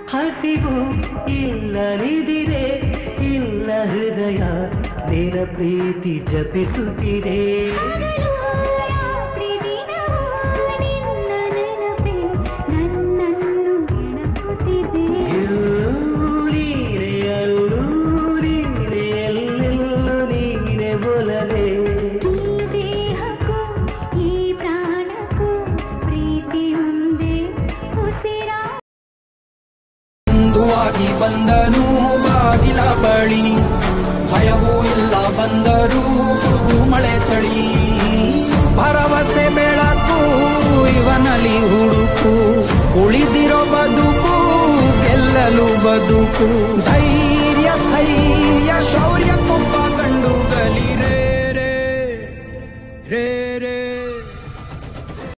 ಹಸಿವು ಇಲ್ಲದಿರೆ ಇಲ್ಲ ಹೃದಯ ನಿನ ಪ್ರೀತಿ ಜಪಿಸುತ್ತಿದೆ ಹಗಲು ರಾತ್ರಿ ದಿನವೂ ನಿನ್ನ ನೆನಪೇ ನನ್ನನ್ನು ನೆನಪುತ್ತಿದೆ ಎಲ್ಲೂ ನೀನೆ ಅಲ್ಲೂ ನೀನೆ ಎಲ್ಲೆಲ್ಲೂ ನೀನೆ ಒಲವೇ ಈ ದೇಹಕ್ಕೂ ಈ ಪ್ರಾಣಕ್ಕೂ ಪ್ರೀತಿಯೊಂದೇ ಉಸಿರಾ ಬಂಧುವಾಗಿ ಬಂದನು ಬಾಗಿಲ ಬಳಿ ಭಯವೂ ಇಲ್ಲ ಬಂದರು ಗುಡುಗು ಮಳೆ ಚಳಿ ಭರವಸೆ ಬೆಳಕು ಇವನಲ್ಲಿ ಹುಡುಕು ಉಳಿದಿರೋ ಬದುಕು ಗೆಲ್ಲಲು ಬದುಕು ಧೈರ್ಯ ಸ್ಥೈರ್ಯ ಶೌರ್ಯ